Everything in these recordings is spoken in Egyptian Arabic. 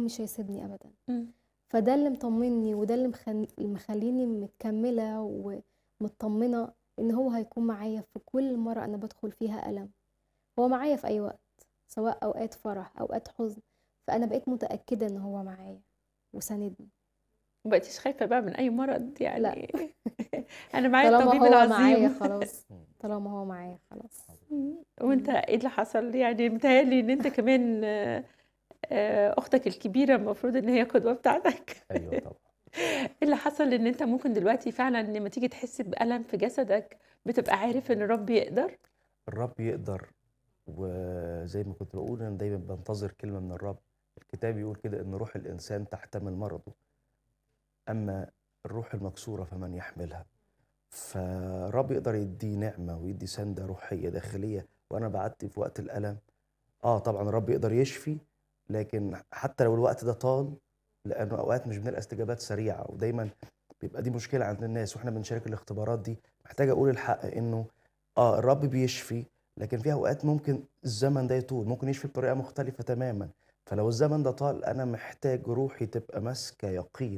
مش هيسيبني ابدا إمم. فده اللي مطمني وده اللي مخل... مخليني متكمله ومطمنه ان هو هيكون معايا في كل مره انا بدخل فيها الم هو معايا في اي وقت سواء اوقات فرح اوقات حزن فانا بقيت متاكده ان هو معايا وساندني ما بقيتيش خايفة بقى من أي مرض لا يعني أنا معايا طالما الطبيب هو معايا العظيم خلاص طالما هو معايا خلاص إمم. وأنت مم. إيه اللي حصل؟ يعني متهيأ لي إن أنت كمان آآ أختك الكبيرة المفروض إن هي القدوة بتاعتك. أيوه طبعًا. إيه اللي حصل إن أنت ممكن دلوقتي فعلًا لمّا تيجي تحس بألم في جسدك بتبقى عارف إن الرب يقدر؟ الرب يقدر وزي ما كنت باقول أنا دايمًا بانتظر كلمة من الرب، الكتاب يقول كده إن روح الإنسان تحتمل مرضه، أما الروح المكسورة فمن يحملها. فالرب يقدر يدّي نعمة ويدّي سَنْدة روحية داخلية وأنا باعدّي في وقت الألم، آه طبعًا الرب يقدر يشفي، لكن حتى لو الوقت ده طال لأنه أوقات مش بنلقى استجابات سريعة ودايمًا بيبقى دي مشكلة عند الناس وإحنا بنشارك الاختبارات دي، محتاج أقول الحق إنه آه الرب بيشفي، لكن في أوقات ممكن الزمن ده يطول، ممكن يشفي بطريقة مختلفة تمامًا، فلو الزمن ده طال أنا محتاج روحي تبقى ماسكة يقين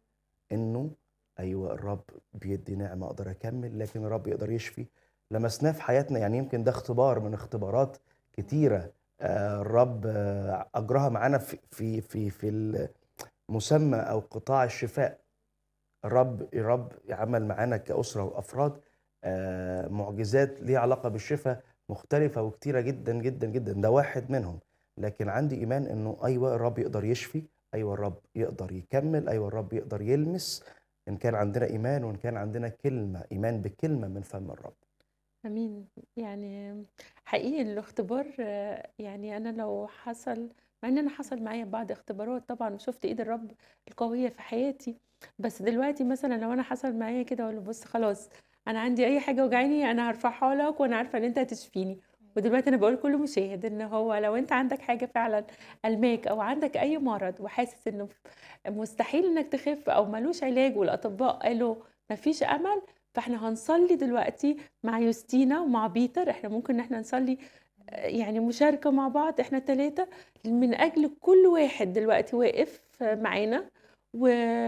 إنه أيوه الرب بيدّي نعمة أقدر أكمّل، لكن الرب يقدر يشفي. لمسناه في حياتنا يعني يمكن ده اختبار من اختبارات كتيرة آآ الرب أجراها معانا في في في في المسمى أو قطاع الشفاء. الرب الرب عمل معانا كأسرة وأفراد آآ معجزات ليها علاقة بالشفا مختلفة وكتيرة جدًا، جدًا، جدًا، ده واحد منهم، لكن عندي إيمان إنه أيوه الرب يقدر يشفي، أيوه الرب يقدر يكمّل، أيوه الرب يقدر يلمس، إن كان عندنا إيمان وإن كان عندنا كلمة، إيمان بكلمة من فم الرب. أمين. يعني حقيقي الاختبار يعني أنا لو حصل مع إن أنا حصل معايا بعض اختبارات طبعًا وشُفت إيد الرب القوية في حياتي، بس دلوقتي مثلًا لو أنا حصل معايا كده أقول له بُص خلاص أنا عندي أي حاجة واجعاني أنا هارفعها لك وأنا عارفة إن أنت هتشفيني، ودلوقتي أنا باقول لكل مشاهد إن هو لو أنت عندك حاجة فعلًا آلماك أو عندك أي مرض وحاسس إنه مستحيل إنك تخف أو ما لوش علاج والأطباء قالوا ما فيش أمل، فإحنا هنصلي دلوقتي مع يوستينا ومع بيتر، إحنا ممكن إن إحنا نصلي يعني مشاركة مع بعض إحنا ال3 من أجل كل واحد دلوقتي واقف معانا و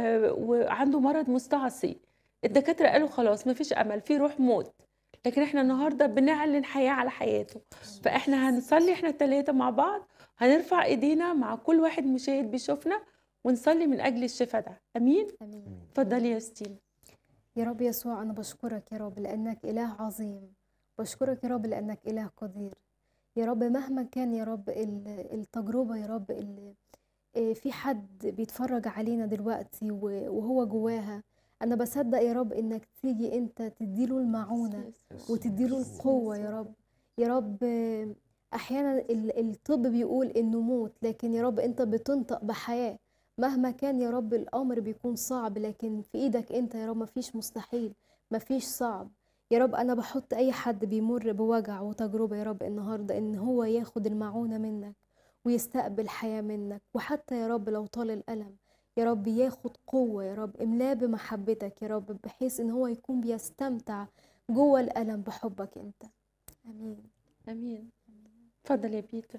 وعنده مرض مستعصي، الدكاترة قالوا خلاص ما فيش أمل، في روح موت، لكن إحنا النهارده بنعلن حياة على حياته، فإحنا هنصلي إحنا ال3 مع بعض، هنرفع إيدينا مع كل واحد مشاهد بيشوفنا ونصلي من أجل الشفا ده، أمين؟ امين اتفضلي يا يوستينا. يا رب يسوع انا بشكرك يا رب لانك اله عظيم بشكرك يا رب لانك اله قدير يا رب مهما كان يا رب ال- التجربه يا رب اللي إيه، في حد بيتفرج علينا دلوقتي و- وهو جواها انا بصدق يا رب انك تيجي انت تديله المعونه وتديله القوه يا رب يا رب آه، احيانا ال- الطب بيقول انه موت لكن يا رب انت بتنطق بحياه مهما كان يا رب الامر بيكون صعب لكن في ايدك انت يا رب مفيش مستحيل مفيش صعب يا رب انا بحط اي حد بيمر بوجع وتجربه يا رب النهارده ان هو ياخد المعونه منك ويستقبل حياه منك وحتى يا رب لو طال الالم يا رب ياخد قوه يا رب املاه بمحبتك يا رب بحيث ان هو يكون بيستمتع جوه الالم بحبك انت امين أمين. اتفضل يا بيتر.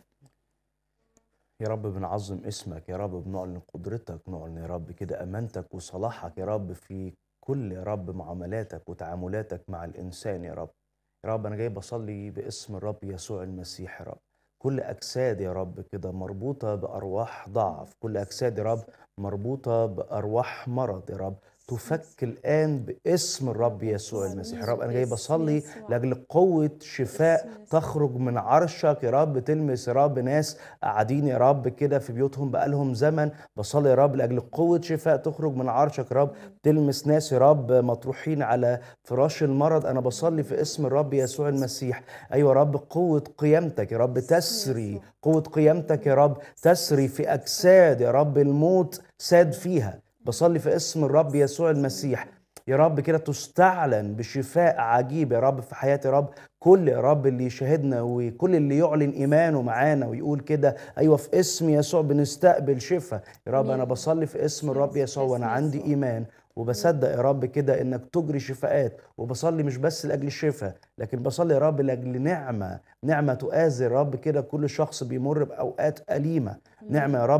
يا رب بنعظم اسمك يا رب بنعلن قدرتك نعلن يا رب كده امانتك وصلاحك يا رب في كل يا رب معاملاتك وتعاملاتك مع الانسان يا رب يا رب انا جاي بصلي باسم الرب يسوع المسيح يا رب كل اجساد يا رب كده مربوطه بارواح ضعف كل اجساد يا رب مربوطه بارواح مرض يا رب تفك الان باسم الرب يسوع المسيح يا رب انا جاي بصلي لاجل قوه شفاء تخرج من عرشك يا رب تلمس يا رب ناس قاعدين يا رب كده في بيوتهم بقالهم زمن بصلي يا رب لاجل قوه شفاء تخرج من عرشك يا رب تلمس ناس يا رب مطروحين على فراش المرض انا بصلي في اسم الرب يسوع المسيح ايوه يا رب قوه قيامتك يا رب تسري قوه قيامتك يا رب تسري في اجساد يا رب الموت ساد فيها بصلي في اسم الرب يسوع المسيح يا رب كده تستعلن بشفاء عجيب يا رب في حياتي يا رب كل يا رب اللي يشاهدنا وكل اللي يعلن ايمانه معانا ويقول كده ايوه في اسم يسوع بنستقبل شفاء يا رب انا آمين. بصلي في اسم الرب يسوع وانا اسم عندي يسوع. ايمان وبصدق يا رب كده انك تجري شفاءات وبصلي مش بس لاجل الشفاء لكن بصلي يا رب لاجل نعمه نعمه تؤازر يا رب كده كل شخص بيمر باوقات اليمه نعمه يا رب